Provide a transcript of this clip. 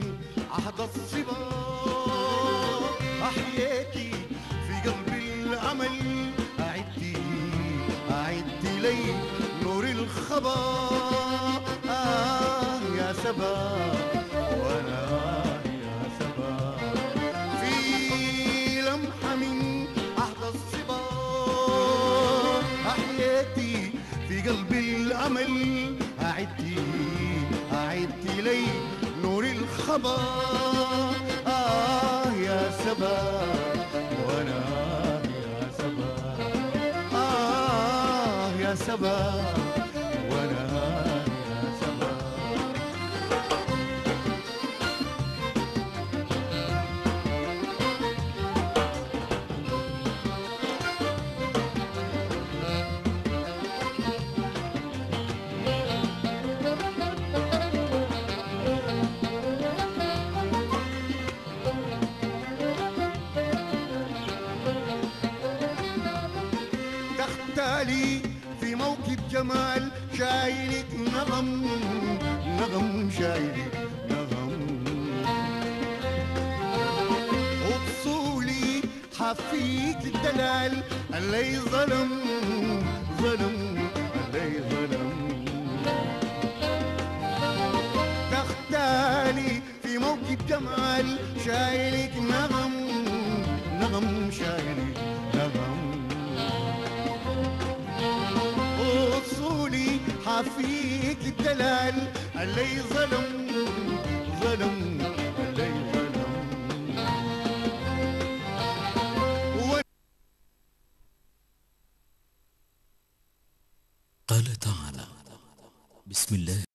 عهد الصبا أحييتي في قلبي الأمل أعدي أعدي لي نور الخبا آه يا سبا وأنا يا سبا في لمحة من عهد الصبا أحييتي في قلبي الأمل أعدي أعدي لي نور الخبا آه يا سبا وأنا يا سبا آه يا سبا وأنا يا سبا تختالي في موكب جمال شايلك نغم نغم شايلك نغم وبصولي حفيك الدلال اللي ظلم ظلم اللي ظلم تختالي في موكب جمال شايلك نغم نغم شايلك نغم وصولي حفيك الدلال اللي ظلم ظلم اللي ظلم قال تعالى بسم الله